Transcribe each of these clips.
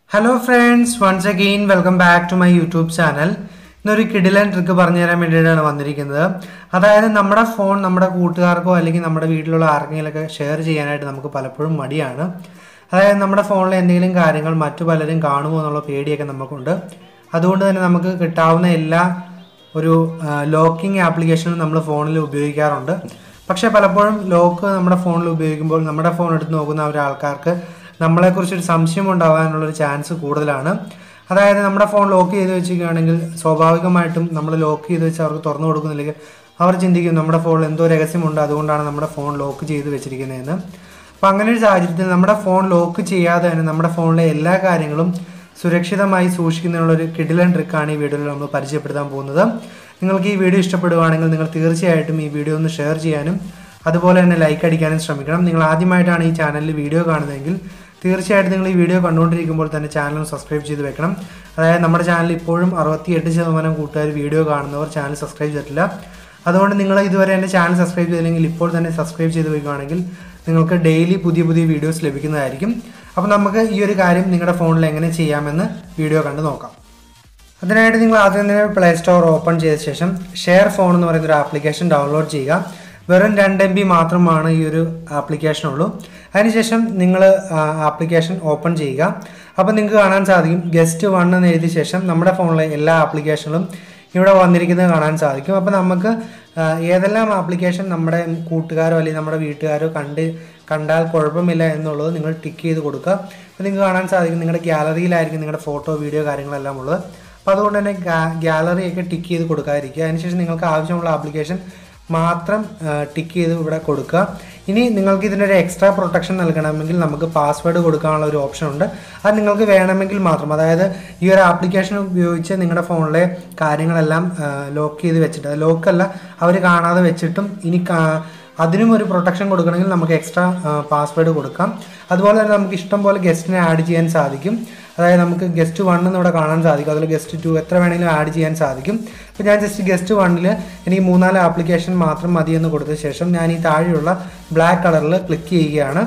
hello friends once again welcome back to my YouTube channel ഇന്നൊരു കിഡിലൻ trick പറഞ്ഞു തരാൻ വേണ്ടിയിട്ടാണ് വന്നിരിക്കുന്നത് അതായത് നമ്മുടെ ഫോൺ നമ്മുടെ കൂട്ടുകാർക്കോ അല്ലെങ്കിൽ നമ്മുടെ വീട്ടിലുള്ള ആർക്കെങ്കിലുമൊക്കെ ഷെയർ ചെയ്യാനായിട്ട് നമുക്ക് പലപ്പോഴും മടിയാണ് അതായത് നമ്മുടെ ഫോണിലെ എന്തെങ്കിലും കാര്യങ്ങൾ മറ്റു പലരും കാണുമോ എന്നുള്ള പേടിയൊക്കെ നമുക്കുണ്ട് അതുകൊണ്ട് തന്നെ നമുക്ക് കിട്ടാവുന്ന എല്ലാ ഒരു ലോക്കിംഗ് ആപ്ലിക്കേഷനും നമ്മൾ ഫോണിൽ ഉപയോഗിക്കാറുണ്ട് പക്ഷേ പലപ്പോഴും ലോക്ക് നമ്മുടെ ഫോണിൽ ഉപയോഗിക്കുമ്പോൾ നമ്മുടെ ഫോൺ എടുത്ത് നോക്കുന്ന ഒരാൾക്കാർക്ക് നമ്മളെക്കുറിച്ചൊരു സംശയം ഉണ്ടാകാനുള്ളൊരു ചാൻസ് കൂടുതലാണ് അതായത് നമ്മുടെ ഫോൺ ലോക്ക് ചെയ്ത് വെച്ചിരിക്കുകയാണെങ്കിൽ സ്വാഭാവികമായിട്ടും നമ്മൾ ലോക്ക് ചെയ്ത് വെച്ച് അവർക്ക് തുറന്നു കൊടുക്കുന്നില്ലെങ്കിൽ അവർ ചിന്തിക്കും നമ്മുടെ ഫോണിൽ എന്തോ രഹസ്യമുണ്ട് അതുകൊണ്ടാണ് നമ്മുടെ ഫോൺ ലോക്ക് ചെയ്ത് വെച്ചിരിക്കുന്നതെന്ന് അപ്പം അങ്ങനെ ഒരു സാഹചര്യത്തിൽ നമ്മുടെ ഫോൺ ലോക്ക് ചെയ്യാതെ തന്നെ നമ്മുടെ ഫോണിലെ എല്ലാ കാര്യങ്ങളും സുരക്ഷിതമായി സൂക്ഷിക്കുന്നതിനുള്ളൊരു കിടിലൻ ട്രിക്കാണ് ഈ വീഡിയോയിൽ നമ്മൾ പരിചയപ്പെടുത്താൻ പോകുന്നത് നിങ്ങൾക്ക് ഈ വീഡിയോ ഇഷ്ടപ്പെടുവാണെങ്കിൽ നിങ്ങൾ തീർച്ചയായിട്ടും ഈ വീഡിയോ ഒന്ന് ഷെയർ ചെയ്യാനും അതുപോലെ തന്നെ ലൈക്ക് അടിക്കാനും ശ്രമിക്കണം നിങ്ങൾ ആദ്യമായിട്ടാണ് ഈ ചാനലിൽ വീഡിയോ കാണുന്നതെങ്കിൽ തീർച്ചയായിട്ടും നിങ്ങൾ ഈ വീഡിയോ കണ്ടുകൊണ്ടിരിക്കുമ്പോൾ തന്നെ ചാനൽ സബ്സ്ക്രൈബ് ചെയ്ത് വെക്കണം അതായത് നമ്മുടെ ചാനൽ ഇപ്പോഴും അറുപത്തിയെട്ട് ശതമാനം കൂട്ടുകാർ വീഡിയോ കാണുന്നവർ ചാനൽ സബ്സ്ക്രൈബ് ചെയ്തിട്ടില്ല അതുകൊണ്ട് നിങ്ങൾ ഇതുവരെ എൻ്റെ ചാനൽ സബ്സ്ക്രൈബ് ചെയ്തില്ലെങ്കിൽ ഇപ്പോൾ തന്നെ സബ്സ്ക്രൈബ് ചെയ്ത് വയ്ക്കുകയാണെങ്കിൽ നിങ്ങൾക്ക് ഡെയിലി പുതിയ പുതിയ വീഡിയോസ് ലഭിക്കുന്നതായിരിക്കും അപ്പോൾ നമുക്ക് ഈ ഒരു കാര്യം നിങ്ങളുടെ ഫോണിൽ എങ്ങനെ ചെയ്യാമെന്ന് വീഡിയോ കണ്ട് നോക്കാം അതിനായിട്ട് നിങ്ങൾ ആദ്യം തന്നെ പ്ലേ സ്റ്റോർ ഓപ്പൺ ചെയ്ത ശേഷം ഷെയർ ഫോൺ എന്ന് പറയുന്ന ഒരു ആപ്ലിക്കേഷൻ ഡൗൺലോഡ് ചെയ്യുക വെറും രണ്ട് എം ബി മാത്രമാണ് ഈ ഒരു ആപ്ലിക്കേഷൻ ഉള്ളൂ അതിനുശേഷം നിങ്ങൾ ആപ്ലിക്കേഷൻ ഓപ്പൺ ചെയ്യുക അപ്പോൾ നിങ്ങൾക്ക് കാണാൻ സാധിക്കും ഗസ്റ്റ് വൺ എന്ന് എഴുതിയ ശേഷം നമ്മുടെ ഫോണിലെ എല്ലാ ആപ്ലിക്കേഷനുകളും ഇവിടെ വന്നിരിക്കുന്നത് കാണാൻ സാധിക്കും അപ്പോൾ നമുക്ക് ആ, ഏതെല്ലാം ആപ്ലിക്കേഷൻ നമ്മുടെ കൂട്ടുകാരോ അല്ലെങ്കിൽ നമ്മുടെ വീട്ടുകാരോ കണ്ട് കണ്ടാൽ കുഴപ്പമില്ല എന്നുള്ളത് നിങ്ങൾ ടിക്ക് ചെയ്ത് കൊടുക്കുക അപ്പോൾ നിങ്ങൾക്ക് കാണാൻ സാധിക്കും നിങ്ങളുടെ ഗ്യാലറിയിലായിരിക്കും നിങ്ങളുടെ ഫോട്ടോ വീഡിയോ കാര്യങ്ങളെല്ലാം ഉള്ളത് അപ്പോൾ അതുകൊണ്ട് തന്നെ ഗ്യാലറിയൊക്കെ ടിക്ക് ചെയ്ത് കൊടുക്കാതിരിക്കുക അതിനുശേഷം നിങ്ങൾക്ക് ആവശ്യമുള്ള ആപ്ലിക്കേഷൻ മാത്രം ടിക്ക് ചെയ്ത് ഇവിടെ കൊടുക്കുക ഇനി നിങ്ങൾക്ക് ഇതിനൊരു എക്സ്ട്രാ പ്രൊട്ടക്ഷൻ നൽകണമെങ്കിൽ നമുക്ക് പാസ്വേഡ് കൊടുക്കാനുള്ള ഒരു ഓപ്ഷൻ ഉണ്ട് അത് നിങ്ങൾക്ക് വേണമെങ്കിൽ മാത്രം അതായത് ഈ ഒരു ആപ്ലിക്കേഷൻ ഉപയോഗിച്ച് നിങ്ങളുടെ ഫോണിലെ കാര്യങ്ങളെല്ലാം ലോക്ക് ചെയ്ത് വെച്ചിട്ട് ലോക്കല്ല അവർ കാണാതെ വെച്ചിട്ടും ഇനി കാ- അതിനും ഒരു പ്രൊട്ടക്ഷൻ കൊടുക്കണമെങ്കിൽ നമുക്ക് എക്സ്ട്രാ പാസ്വേഡ് കൊടുക്കാം അതുപോലെ തന്നെ നമുക്ക് ഇഷ്ടം പോലെ ഗസ്റ്റിനെ ആഡ് ചെയ്യാൻ സാധിക്കും അതായത് നമുക്ക് ഗസ്റ്റ് വൺ എന്ന് ഇവിടെ കാണാൻ സാധിക്കും അതിൽ ഗസ്റ്റ് ടു എത്ര വേണമെങ്കിലും ആഡ് ചെയ്യാൻ സാധിക്കും അപ്പോൾ ഞാൻ ജസ്റ്റ് ഗസ്റ്റ് വണ്ണിൽ എനിക്ക് മൂന്നാല് ആപ്ലിക്കേഷൻ മാത്രം മതി എന്ന് കൊടുത്ത ശേഷം ഞാൻ ഈ താഴെയുള്ള ബ്ലാക്ക് കളറിൽ ക്ലിക്ക് ചെയ്യുകയാണ്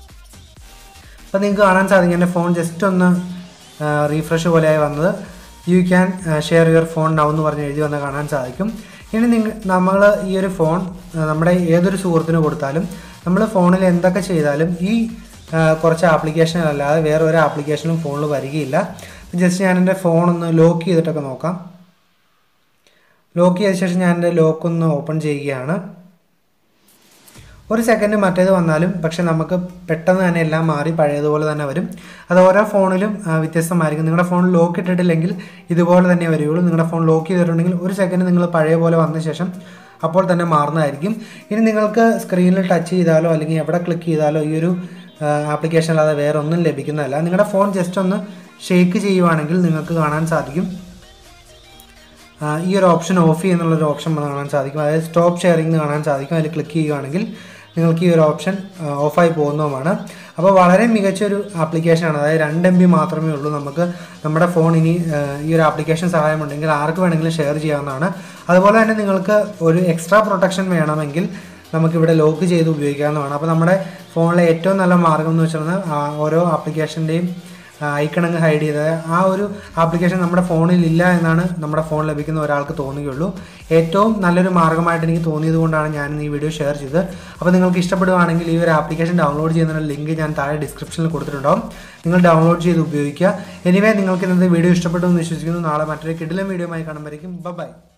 അപ്പോൾ നിങ്ങൾക്ക് കാണാൻ സാധിക്കും എൻ്റെ ഫോൺ ജസ്റ്റ് ഒന്ന് റീഫ്രഷ് പോലെയായി വന്നത് you can share your phone now എന്ന് പറഞ്ഞ് എഴുതി വന്ന് കാണാൻ സാധിക്കും ഇനി നിങ്ങൾ നമ്മൾ ഈ ഒരു ഫോൺ ആ, നമ്മുടെ ഏതൊരു സുഹൃത്തിന് കൊടുത്താലും നമ്മൾ ഫോണിൽ എന്തൊക്കെ ചെയ്താലും ഈ ആ, കുറച്ച് ആപ്ലിക്കേഷൻ അല്ലാതെ വേറെ ഒരു ആപ്ലിക്കേഷനും ഫോണിൽ വരികയില്ല ജസ്റ്റ് ഞാൻ എൻ്റെ ഫോൺ ഒന്ന് ലോക്ക് ചെയ്തിട്ടൊക്കെ നോക്കാം ലോക്ക് ചെയ്ത ശേഷം ഞാൻ എൻ്റെ ലോക്ക് ഒന്ന് ഓപ്പൺ ചെയ്യുകയാണ് ഒരു സെക്കൻഡ് മറ്റേത് വന്നാലും പക്ഷെ നമുക്ക് പെട്ടെന്ന് തന്നെ എല്ലാം മാറി പഴയതുപോലെ തന്നെ വരും അത് ഓരോ ഫോണിലും ആ, വ്യത്യസ്തമായിരിക്കും നിങ്ങളുടെ ഫോൺ ലോക്ക് ഇട്ടിട്ടില്ലെങ്കിൽ ഇതുപോലെ തന്നെ വരികയുള്ളൂ നിങ്ങളുടെ ഫോൺ ലോക്ക് ചെയ്തിട്ടുണ്ടെങ്കിൽ ഒരു സെക്കൻഡ് നിങ്ങൾ പഴയ പോലെ വന്ന ശേഷം അപ്പോൾ തന്നെ മാറുന്നതായിരിക്കും ഇനി നിങ്ങൾക്ക് സ്ക്രീനിൽ ടച്ച് ചെയ്താലോ അല്ലെങ്കിൽ എവിടെ ക്ലിക്ക് ചെയ്താലോ ഈ ഒരു ആപ്ലിക്കേഷൻ അല്ലാതെ വേറെ ഒന്നും ലഭിക്കുന്നതല്ല നിങ്ങളുടെ ഫോൺ ജസ്റ്റ് ഒന്ന് ഷേക്ക് ചെയ്യുവാണെങ്കിൽ നിങ്ങൾക്ക് കാണാൻ സാധിക്കും ആ, ഈ ഒരു ഓപ്ഷൻ ഓഫ് ചെയ്യുന്നുള്ളൊരു ഓപ്ഷൻ വന്ന് കാണാൻ സാധിക്കും അതായത് സ്റ്റോപ്പ് ഷെയറിംഗ് എന്ന് കാണാൻ സാധിക്കും അതിൽ ക്ലിക്ക് ചെയ്യുകയാണെങ്കിൽ നിങ്ങൾക്ക് ഈ ഒരു ഓപ്ഷൻ ഓഫായി പോകുന്നതുമാണ് അപ്പോൾ വളരെ മികച്ചൊരു ആപ്ലിക്കേഷനാണ് അതായത് രണ്ട് എം ബി മാത്രമേ ഉള്ളൂ നമുക്ക് നമ്മുടെ ഫോൺ ഇനി ആ, ഈ ഒരു ആപ്ലിക്കേഷൻ സഹായമുണ്ടെങ്കിൽ ആർക്ക് വേണമെങ്കിലും ഷെയർ ചെയ്യാവുന്നതാണ് അതുപോലെ തന്നെ നിങ്ങൾക്ക് ഒരു എക്സ്ട്രാ പ്രൊട്ടക്ഷൻ വേണമെങ്കിൽ നമുക്കിവിടെ ലോക്ക് ചെയ്ത് ഉപയോഗിക്കാവുന്നതാണ് അപ്പോൾ നമ്മുടെ ഫോണിലെ ഏറ്റവും നല്ല മാർഗം എന്ന് വെച്ചാൽ ആ, ഓരോ ആപ്ലിക്കേഷൻ്റെയും ഐക്കണങ്ങ് ഹൈഡ് ചെയ്ത് ആ ഒരു ആപ്ലിക്കേഷൻ നമ്മുടെ ഫോണിൽ ഇല്ല എന്നാണ് നമ്മുടെ ഫോൺ ലഭിക്കുന്ന ഒരാൾക്ക് തോന്നുകയുള്ളൂ ഏറ്റവും നല്ലൊരു മാർഗ്ഗമായിട്ട് എനിക്ക് തോന്നിയത് കൊണ്ടാണ് ഞാൻ ഈ വീഡിയോ ഷെയർ ചെയ്തത് അപ്പോൾ നിങ്ങൾക്ക് ഇഷ്ടപ്പെടുവാണെങ്കിൽ ഈ ഒരു ആപ്ലിക്കേഷൻ ഡൗൺലോഡ് ചെയ്യുന്നതിനുള്ള ലിങ്ക് ഞാൻ താഴെ ഡിസ്ക്രിപ്ഷനിൽ കൊടുത്തിട്ടുണ്ടാവും നിങ്ങൾ ഡൗൺലോഡ് ചെയ്ത് ഉപയോഗിക്കുക എനിവേ നിങ്ങൾക്ക് ഇന്നത്തെ വീഡിയോ ഇഷ്ടപ്പെട്ടു എന്ന് വിശ്വസിക്കുന്നു നാളെ മറ്റൊരു കിടിലം വീഡിയോ ആയി കാണുമ്പോഴേക്കും ബൈ